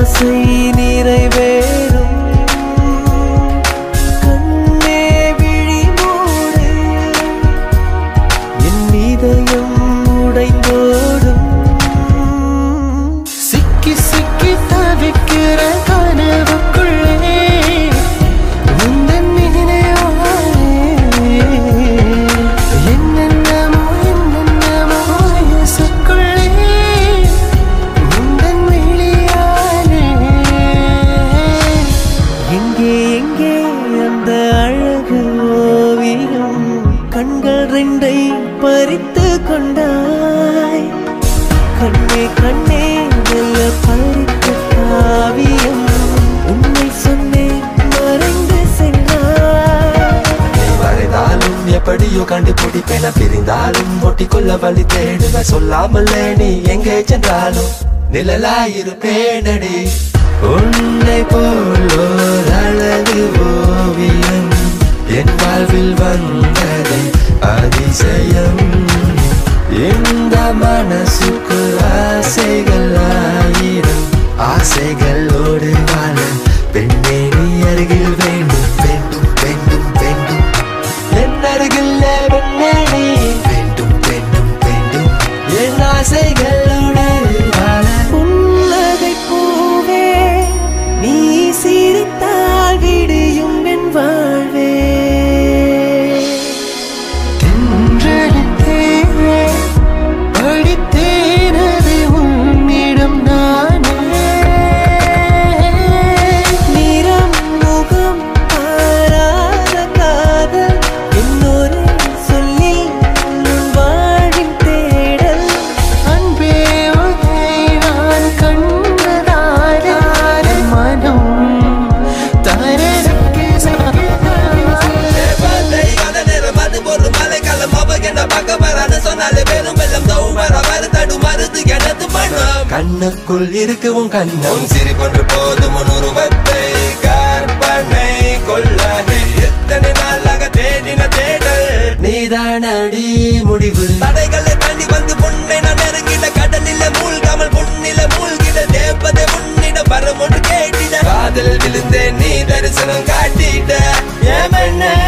ஆசை நிறைவேறும் கண்ணே விழி மூடு என் இதயம் உடைந்தோடும் சிக்கி சிக்கி தவிக்கிற கனவுக்குள்ளே உந்தன் நினைவாலே என்னென்னமோ என்னென்னமோ வயசுக்குள்ளே உந்தன் விழியாலே எங்கே எங்கே அந்த அழகு ஓவியம் கண்கள் ரெண்டை பறித்து கொண்டாய் கண்ணே கண்ணே மெல்ல பறித்த காவியம் உண்மை சொன்னேன் மறைந்து சென்றாய் நீ வரைந்தாலும் எப்படியோ கண்டுபிடிப்பென பிரிந்தாலும் ஒட்டிக்கொள்ள வழி தேடுவ சொல்லாமலே நீ எங்கே சென்றாலும் நிழலாயிருப்பேனடி உன்னை போலோர் அழகு ஓவியம் என் வாழ்வில் வந்தது அதிசயம் இந்த மனசுக்கு ஆசைகள் ஆயிரம் ஆசைகளோடு வாழ பெண்ணே நீ அருகில் வேண்டும் வேண்டும் வேண்டும் வேண்டும் என் அருகில் பெண்ணே நீ வேண்டும் வேண்டும் வேண்டும் என் ஆசைகளோடு வாழ புன்னகை பூவே நீ சிரித்தால் விடியும் என் வாழ்வே தென்றலித்தேனே, படித்தேனது உன்னிடம் நானே. நிறம் முகம் பாராத காதல் இன்னொரு சொல்லில் உன் வாழின் தேடல் அன்பே உன்னை நான் கண்டதாலே மனம் தரருக்கு கண்ணுக்குள் இருக்கு உன் கண்ணம் சிரி கொன்று போதும் உன் உருவத்தை கற்பனை கொள்ள எத்தனை நாளாக தேடின தேடல் நீதானடி முடிவு தடைகளை தாண்டி வந்து பொண்ணை நான் நெருங்கிட கடலில மூழ்காமல் பொன்னில மூழ்கிட தேவதை உன்னிடம் வரம் ஒன்று கேட்டிட காதல் விழுந்தேன் நீ தரிசனம் காட்டிட ஏன் பெண்ணே